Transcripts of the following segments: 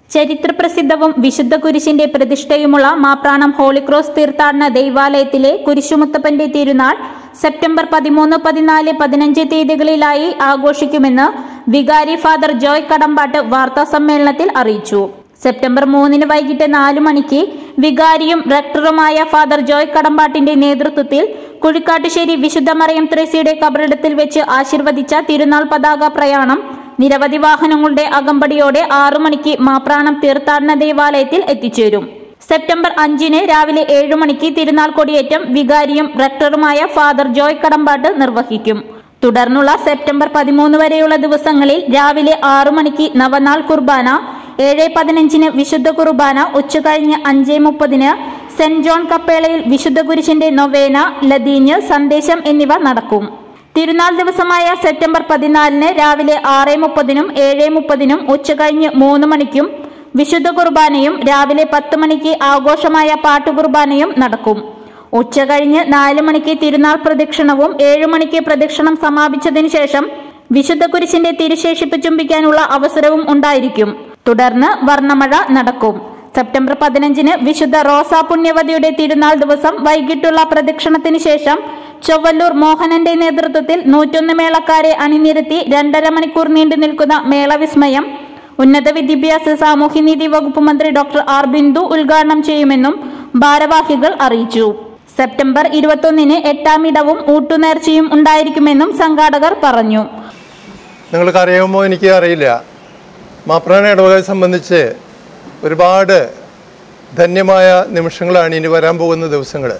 ചരിത്രപ്രസിദ്ധവും വിശുദ്ധ കുരിശിന്റെ പ്രതിഷ്ഠയുമുള്ള മാപ്രാണം ഹോളിക്രോസ് തീർത്ഥാടന ദൈവാലയത്തിലെ കുരിശുമുത്തപ്പന്റെ തിരുനാൾ സെപ്റ്റംബർ പതിമൂന്ന് പതിനാല് പതിനഞ്ച് തീയതികളിലായി ആഘോഷിക്കുമെന്ന് വികാരി ഫാദർ ജോയ് കടമ്പാട്ട് വാർത്താ സമ്മേളനത്തിൽ അറിയിച്ചു സെപ്റ്റംബർ മൂന്നിന് വൈകിട്ട് നാലു മണിക്ക് വികാരിയും റക്ടറുമായ ഫാദർ ജോയ് കടമ്പാട്ടിന്റെ നേതൃത്വത്തിൽ കുഴിക്കാട്ടുശ്ശേരി വിശുദ്ധ മറിയം ത്രേസ്യയുടെ കബറിടത്തിൽ വെച്ച് ആശീർവദിച്ച തിരുനാൾ പതാക പ്രയാണം നിരവധി വാഹനങ്ങളുടെ അകമ്പടിയോടെ ആറു മണിക്ക് മാപ്രാണം തീർത്ഥാടന ദേവാലയത്തിൽ എത്തിച്ചേരും സെപ്റ്റംബർ അഞ്ചിന് രാവിലെ ഏഴു മണിക്ക് തിരുനാൾ കൊടിയേറ്റം വികാരിയും റക്ടറുമായ ഫാദർ ജോയ് കടമ്പാട്ട് നിർവഹിക്കും തുടർന്നുള്ള സെപ്റ്റംബർ പതിമൂന്ന് വരെയുള്ള ദിവസങ്ങളിൽ രാവിലെ ആറു മണിക്ക് നവനാൾ കുർബാന ഏഴ് പതിനഞ്ചിന് വിശുദ്ധ കുർബാന ഉച്ചകഴിഞ്ഞ് അഞ്ച് മുപ്പതിന് സെന്റ് ജോൺ കപ്പേളയിൽ വിശുദ്ധ കുരിശിന്റെ നൊവേന ലതീഞ്ഞ് സന്ദേശം എന്നിവ നടക്കും തിരുനാൾ ദിവസമായ സെപ്റ്റംബർ പതിനാലിന് രാവിലെ ആറ് മുപ്പതിനും ഏഴ് മുപ്പതിനും ഉച്ചകഴിഞ്ഞ് മൂന്ന് മണിക്കും വിശുദ്ധ കുർബാനയും രാവിലെ പത്ത് മണിക്ക് ആഘോഷമായ പാട്ടുകുർബാനയും നടക്കും ഉച്ചകഴിഞ്ഞ് നാല് മണിക്ക് തിരുനാൾ പ്രദക്ഷിണവും ഏഴു മണിക്ക് പ്രദക്ഷിണം സമാപിച്ചതിനു ശേഷം വിശുദ്ധ കുരിശിന്റെ തിരുശേഷിപ്പ് ചുംബിക്കാനുള്ള അവസരവും ഉണ്ടായിരിക്കും തുടർന്ന് വർണ്ണമഴ നടക്കും സെപ്റ്റംബർ പതിനഞ്ചിന് വിശുദ്ധ റോസ പുണ്യവതിയുടെ തിരുനാൾ ദിവസം വൈകിട്ടുള്ള പ്രദക്ഷിണത്തിന് ശേഷം ചൊവ്വല്ലൂർ മോഹനന്റെ നേതൃത്വത്തിൽ നൂറ്റൊന്ന് മേളക്കാരെ അണിനിരത്തി രണ്ടര മണിക്കൂർ നീണ്ടു നിൽക്കുന്ന മേളവിസ്മയം ഉന്നത വിദ്യാഭ്യാസ സാമൂഹ്യനീതി വകുപ്പ് മന്ത്രി ഡോക്ടർ ആർ ബിന്ദു ഉദ്ഘാടനം ചെയ്യുമെന്നും ഭാരവാഹികൾ അറിയിച്ചു സെപ്റ്റംബർ ഇരുപത്തൊന്നിന് എട്ടാം ഇടവും ഊട്ടുനേർച്ചയും ഉണ്ടായിരിക്കുമെന്നും സംഘാടകർ പറഞ്ഞു നിങ്ങൾക്ക് അറിയാമോ എനിക്ക് അറിയില്ല മാപ്രാണ ഇടവകയെ സംബന്ധിച്ച് ഒരുപാട് ധന്യമായ നിമിഷങ്ങളാണ് ഇനി വരാൻ പോകുന്ന ദിവസങ്ങൾ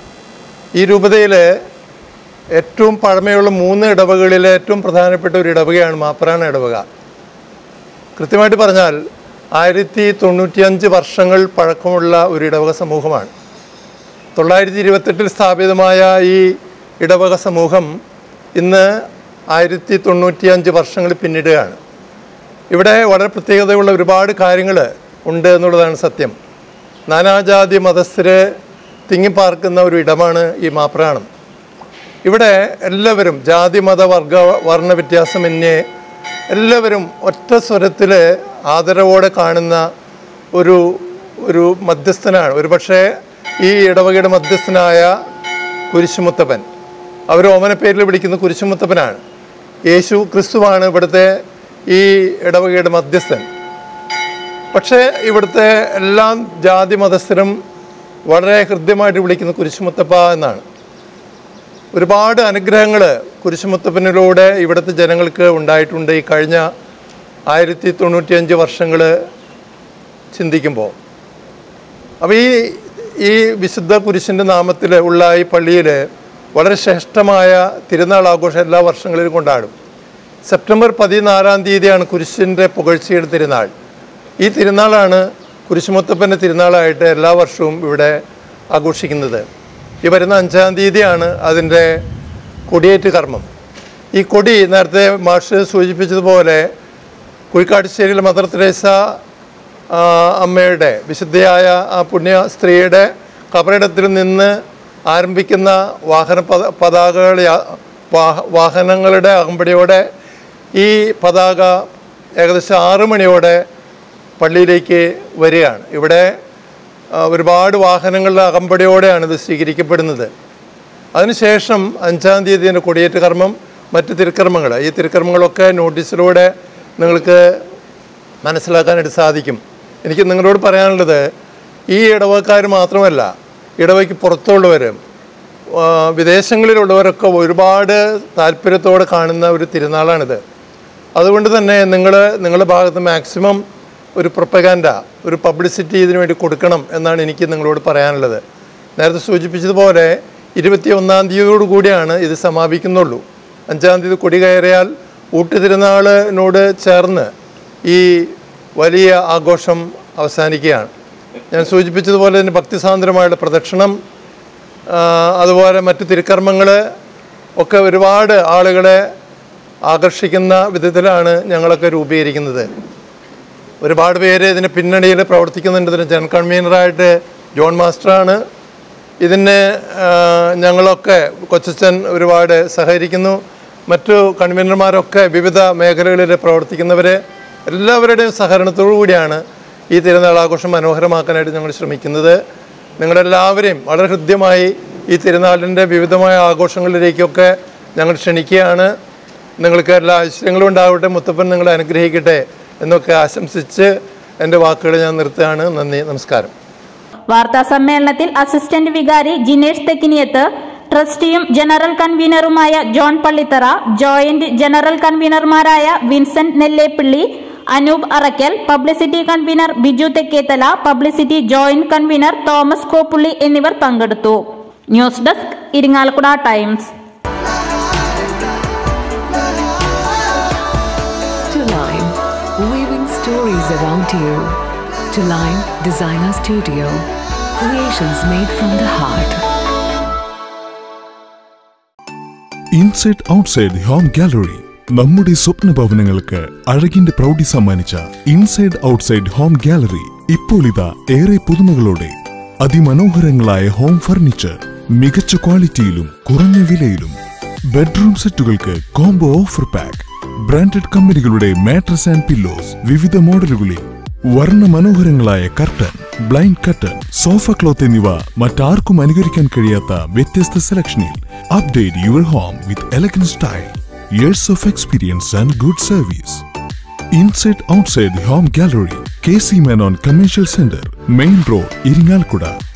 ഈ രൂപതയിൽ ഏറ്റവും പഴമയുള്ള മൂന്ന് ഇടവകളിലെ ഏറ്റവും പ്രധാനപ്പെട്ട ഒരു ഇടവകയാണ് മാപ്രാണ ഇടവക കൃത്യമായിട്ട് പറഞ്ഞാൽ ആയിരത്തി തൊണ്ണൂറ്റിയഞ്ച് വർഷങ്ങൾ പഴക്കമുള്ള ഒരു ഇടവക സമൂഹമാണ് തൊള്ളായിരത്തി ഇരുപത്തെട്ടിൽ സ്ഥാപിതമായ ഈ ഇടവക സമൂഹം ഇന്ന് ആയിരത്തി തൊണ്ണൂറ്റിയഞ്ച് വർഷങ്ങൾ പിന്നിടുകയാണ് ഇവിടെ വളരെ പ്രത്യേകതയുള്ള ഒരുപാട് കാര്യങ്ങൾ ഉണ്ട് എന്നുള്ളതാണ് സത്യം നാനാജാതി മതസ്ഥര് തിങ്ങിപ്പാർക്കുന്ന ഒരു ഇടമാണ് ഈ മാപ്രാണം ഇവിടെ എല്ലാവരും ജാതി മത വർഗ വർണ്ണ വ്യത്യാസമന്യേ എല്ലാവരും ഒറ്റ സ്വരത്തിൽ ആദരവോടെ കാണുന്ന ഒരു ഒരു മധ്യസ്ഥനാണ് ഒരു പക്ഷേ ഈ ഇടവകയുടെ മധ്യസ്ഥനായ കുരിശുമുത്തപ്പൻ അവർ ഓമന പേരിൽ വിളിക്കുന്ന കുരിശുമുത്തപ്പനാണ് യേശു ക്രിസ്തുവാണ് ഇവിടുത്തെ ഈ ഇടവകയുടെ മധ്യസ്ഥൻ പക്ഷേ ഇവിടുത്തെ എല്ലാ ജാതി മതസ്ഥരും വളരെ ഹൃദ്യമായിട്ട് വിളിക്കുന്ന കുരിശുമുത്തപ്പ എന്നാണ് ഒരുപാട് അനുഗ്രഹങ്ങൾ കുരിശുമുത്തപ്പനിലൂടെ ഇവിടുത്തെ ജനങ്ങൾക്ക് ഉണ്ടായിട്ടുണ്ട് ഈ കഴിഞ്ഞ ആയിരത്തി തൊണ്ണൂറ്റിയഞ്ച് വർഷങ്ങൾ ചിന്തിക്കുമ്പോൾ അപ്പോൾ ഈ ഈ വിശുദ്ധ കുരിശിൻ്റെ നാമത്തിൽ ഉള്ള ഈ പള്ളിയിൽ വളരെ ശ്രേഷ്ഠമായ തിരുനാൾ ആഘോഷം എല്ലാ വർഷങ്ങളിലും കൊണ്ടാടും സെപ്റ്റംബർ പതിനാലാം തീയതിയാണ് കുരിശിൻ്റെ പുകഴ്ചയുടെ തിരുനാൾ ഈ തിരുനാളാണ് കുരിശുമുത്തപ്പൻ്റെ തിരുനാളായിട്ട് എല്ലാ വർഷവും ഇവിടെ ആഘോഷിക്കുന്നത് ഈ വരുന്ന അഞ്ചാം തീയതിയാണ് അതിൻ്റെ കൊടിയേറ്റ് കർമ്മം ഈ കൊടി നേരത്തെ മാഷ് സൂചിപ്പിച്ചതുപോലെ കുഴിക്കാട്ടുശ്ശേരിയിലെ മദർ തെരേസ ആ, അമ്മയുടെ വിശുദ്ധയായ ആ പുണ്യ സ്ത്രീയുടെ കബറിടത്തിൽ നിന്ന് ആരംഭിക്കുന്ന വാഹന പത പതാകകൾ യാ- വാഹ- വാഹനങ്ങളുടെ അകമ്പടിയോടെ ഈ പതാക ഏകദേശം ആറ് മണിയോടെ പള്ളിയിലേക്ക് വരികയാണ് ഇവിടെ ആ, ഒരുപാട് വാഹനങ്ങളുടെ അകമ്പടിയോടെയാണ് ഇത് സ്വീകരിക്കപ്പെടുന്നത് അതിനുശേഷം അഞ്ചാം തീയതി ഇതിൻ്റെ കൊടിയേറ്റ് കർമ്മം മറ്റ് തിരുക്കർമ്മങ്ങൾ ഈ തിരുക്കർമ്മങ്ങളൊക്കെ നോട്ടീസിലൂടെ നിങ്ങൾക്ക് മനസ്സിലാക്കാനായിട്ട് സാധിക്കും എനിക്ക് നിങ്ങളോട് പറയാനുള്ളത് ഈ ഇടവക്കാർ മാത്രമല്ല ഇടവയ്ക്ക് പുറത്തുള്ളവരും ആ, വിദേശങ്ങളിലുള്ളവരൊക്കെ ഒരുപാട് താല്പര്യത്തോടെ കാണുന്ന ഒരു തിരുനാളാണിത് അതുകൊണ്ട് തന്നെ നിങ്ങൾ നിങ്ങളുടെ ഭാഗത്ത് മാക്സിമം ഒരു പ്രൊപ്പഗാൻഡ ഒരു പബ്ലിസിറ്റി ഇതിനു വേണ്ടി കൊടുക്കണം എന്നാണ് എനിക്ക് നിങ്ങളോട് പറയാനുള്ളത് നേരത്തെ സൂചിപ്പിച്ചതുപോലെ ഇരുപത്തി ഒന്നാം തീയതിയോട് കൂടിയാണ് ഇത് സമാപിക്കുന്നുള്ളൂ അഞ്ചാം തീയതി കൊടി കയറിയാൽ ഊട്ടുതിരുനാളിനോട് ചേർന്ന് ഈ വലിയ ആഘോഷം അവസാനിക്കുകയാണ് ഞാൻ സൂചിപ്പിച്ചതുപോലെ തന്നെ ഭക്തിസാന്ദ്രമായുള്ള പ്രദക്ഷിണം ആ, അതുപോലെ മറ്റു തിരുക്കർമ്മങ്ങൾ ഒക്കെ ഒരുപാട് ആളുകളെ ആകർഷിക്കുന്ന വിധത്തിലാണ് ഞങ്ങളൊക്കെ രൂപീകരിക്കുന്നത് ഒരുപാട് പേര് ഇതിന് പിന്നണിയിൽ പ്രവർത്തിക്കുന്നുണ്ട് ഇതിന് ജനറൽ കൺവീനറായിട്ട് ജോൺ മാസ്റ്ററാണ് ഇതിന് ആ, ഞങ്ങളൊക്കെ കൊച്ചച്ചൻ ഒരുപാട് സഹകരിക്കുന്നു മറ്റു കൺവീനർമാരൊക്കെ വിവിധ മേഖലകളിൽ പ്രവർത്തിക്കുന്നവർ എല്ലാവരുടെയും സഹകരണത്തോടു കൂടിയാണ് ഈ തിരുനാൾ ആഘോഷം മനോഹരമാക്കാനായിട്ട് ഞങ്ങൾ ശ്രമിക്കുന്നത് നിങ്ങളെല്ലാവരെയും വളരെ ഹൃദ്യമായി ഈ തിരുനാളിൻ്റെ വിവിധമായ ആഘോഷങ്ങളിലേക്കൊക്കെ ഞങ്ങൾ ക്ഷണിക്കുകയാണ് നിങ്ങൾക്ക് എല്ലാ ഐശ്വര്യങ്ങളും ഉണ്ടാവട്ടെ മുത്തപ്പൻ നിങ്ങളെ അനുഗ്രഹിക്കട്ടെ എന്നൊക്കെ ആശംസിച്ച് എൻ്റെ വാക്കുകൾ ഞാൻ നിർത്തുകയാണ് നന്ദി നമസ്കാരം വാർത്താ സമ്മേളനത്തിൽ അസിസ്റ്റന്റ് വികാരി ജിനേഷ് തെക്കിനിയത്ത് ട്രസ്റ്റിയും ജനറൽ കൺവീനറുമായ ജോൺ പള്ളിത്തറ ജോയിന്റ് ജനറൽ കൺവീനർമാരായ Vincent Nelleppilly Anoop Arackal publicity convener Biju Thekkethala publicity joint convener Thomas Koppully എന്നിവർ പങ്കെടുത്തു news desk Irinjalakuda Times To Line, weaving stories around you. To Line Designer Studio, creations made from the heart. Inside outside home gallery നമ്മുടെ സ്വപ്ന ഭവനങ്ങൾക്ക് അഴകിന്റെ പ്രൗഢി സമ്മാനിച്ച ഇൻസൈഡ് ഔട്ട്സൈഡ് ഹോം ഗാലറി ഇപ്പോൾ ഇതാ ഏറെ പുതുമകളോടെ അതിമനോഹരങ്ങളായ ഹോം ഫർണിച്ചർ മികച്ച ക്വാളിറ്റിയിലും കുറഞ്ഞ വിലയിലും ബെഡ്റൂം സെറ്റുകൾക്ക് കോംബോ ഓഫർ പാക്ക് ബ്രാൻഡഡ് കമ്പനികളുടെ മാട്രസ് ആൻഡ് പില്ലോസ് വിവിധ മോഡലുകളിൽ വർണ്ണ മനോഹരങ്ങളായ curtain blind curtain sofa cloth എന്നിവ മറ്റാർക്കും അനുകരിക്കാൻ കഴിയാത്ത വ്യത്യസ്ത സെലക്ഷനിൽ update your home with elegant style years of experience and good service inside outside home gallery K C Menon commercial centre main road Irinjalakuda